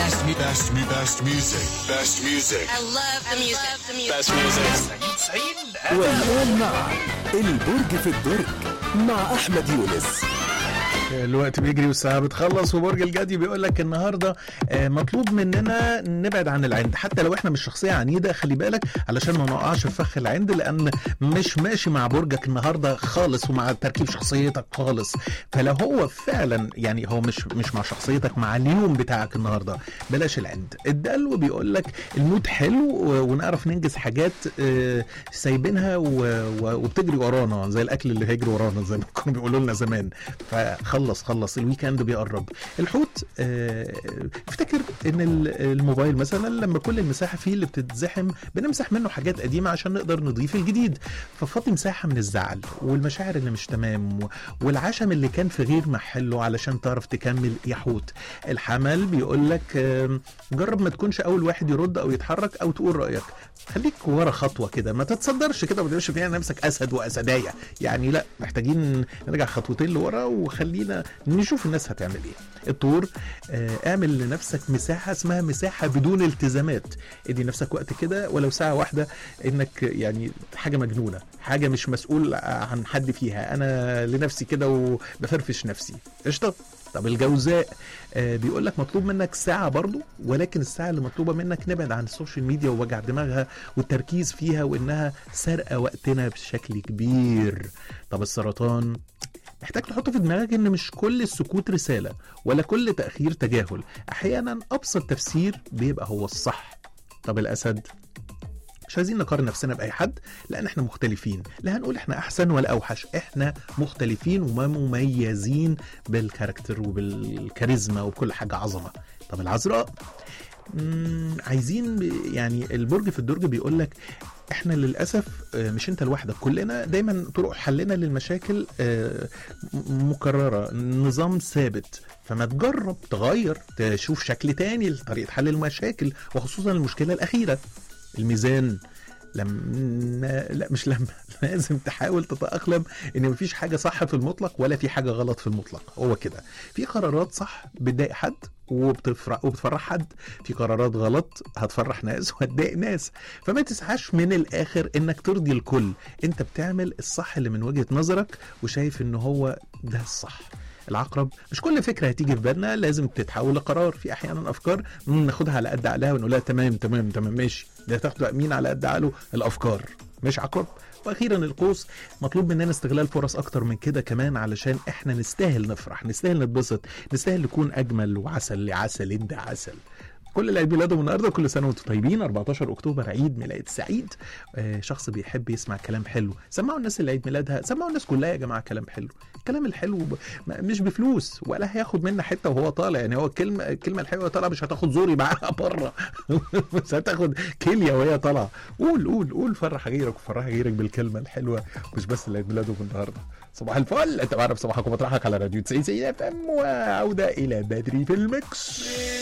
Best, mu- best, mu- best music. Best music. I love the music. the music. Best music. والآن مع البرج في الدرج مع أحمد يونس الوقت بيجري والساعة بتخلص وبرج الجدي بيقول لك النهارده آه، مطلوب مننا نبعد عن العند حتى لو احنا مش شخصية عنيدة خلي بالك علشان ما نقعش في فخ العند لأن مش ماشي مع برجك النهارده خالص ومع تركيب شخصيتك خالص فلو هو فعلا يعني هو مش مش مع شخصيتك مع اليوم بتاعك النهارده بلاش العند الدلو بيقول لك المود حلو و- ونعرف ننجز حاجات آه، سايبينها و- و- وبتجري ورانا زي الاكل اللي هيجري ورانا زي ما كانوا بيقولوا لنا زمان فخلص خلص الويكند بيقرب الحوت آه، افتكر ان ال- الموبايل مثلا لما كل المساحه فيه اللي بتتزحم بنمسح منه حاجات قديمه عشان نقدر نضيف الجديد ففاضي مساحه من الزعل والمشاعر اللي مش تمام و- والعشم اللي كان في غير محله علشان تعرف تكمل يا حوت الحمل بيقول لك آم، جرب ما تكونش اول واحد يرد او يتحرك او تقول رايك خليك ورا خطوه كده ما تتصدرش كده وما تبقاش فيها نفسك اسد واسدايه يعني لا محتاجين نرجع خطوتين لورا وخلينا نشوف الناس هتعمل ايه الطور آه، اعمل لنفسك مساحه اسمها مساحه بدون التزامات ادي نفسك وقت كده ولو ساعه واحده انك يعني حاجه مجنونه حاجه مش مسؤول عن حد فيها انا لنفسي كده وبفرفش نفسي قشطه طب الجوزاء آه بيقول لك مطلوب منك ساعة برضو ولكن الساعة اللي مطلوبة منك نبعد عن السوشيال ميديا ووجع دماغها والتركيز فيها وإنها سارقة وقتنا بشكل كبير طب السرطان محتاج تحط في دماغك ان مش كل السكوت رسالة ولا كل تأخير تجاهل احيانا ابسط تفسير بيبقى هو الصح طب الاسد مش عايزين نقارن نفسنا باي حد لان احنا مختلفين لا هنقول احنا احسن ولا اوحش احنا مختلفين ومميزين بالكاركتر وبالكاريزما وبكل حاجه عظمه طب العذراء مم، عايزين ب- يعني البرج في الدرج بيقول لك احنا للاسف آه، مش انت لوحدك كلنا دايما طرق حلنا للمشاكل آه، م- مكرره نظام ثابت فما تجرب تغير تشوف شكل تاني لطريقه حل المشاكل وخصوصا المشكله الاخيره الميزان لما لا مش لما لازم تحاول تتأقلم ان مفيش حاجة صح في المطلق ولا في حاجة غلط في المطلق هو كده في قرارات صح بتضايق حد وبتفرح وبتفرح حد في قرارات غلط هتفرح ناس وهتضايق ناس فما تسعاش من الاخر انك ترضي الكل انت بتعمل الصح اللي من وجهة نظرك وشايف ان هو ده الصح العقرب مش كل فكره هتيجي في بالنا لازم تتحول لقرار في احيانا افكار مم، ناخدها على قد عقلها ونقول لها تمام تمام تمام ماشي ده تاخده مين على قد عقله الافكار مش عقرب واخيرا القوس مطلوب مننا استغلال فرص اكتر من كده كمان علشان احنا نستاهل نفرح نستاهل نتبسط نستاهل نكون اجمل وعسل لعسل انت عسل كل اللي عيد ميلادهم النهارده كل سنه وانتم طيبين 14 اكتوبر عيد ميلاد سعيد آه شخص بيحب يسمع كلام حلو سمعوا الناس اللي عيد ميلادها سمعوا الناس كلها يا جماعه كلام حلو الكلام الحلو ب... ما- مش بفلوس ولا هياخد منا حته وهو طالع يعني هو الكلمه الكلمه الحلوه طالعه مش هتاخد زوري معاها بره بس هتاخد كليه وهي طالعه قول قول قول فرح غيرك وفرح غيرك بالكلمه الحلوه مش بس اللي عيد ميلادهم النهارده صباح الفل انت بعرف صباحك ومطرحك على راديو 90 اف ام وعوده الى بدري في المكس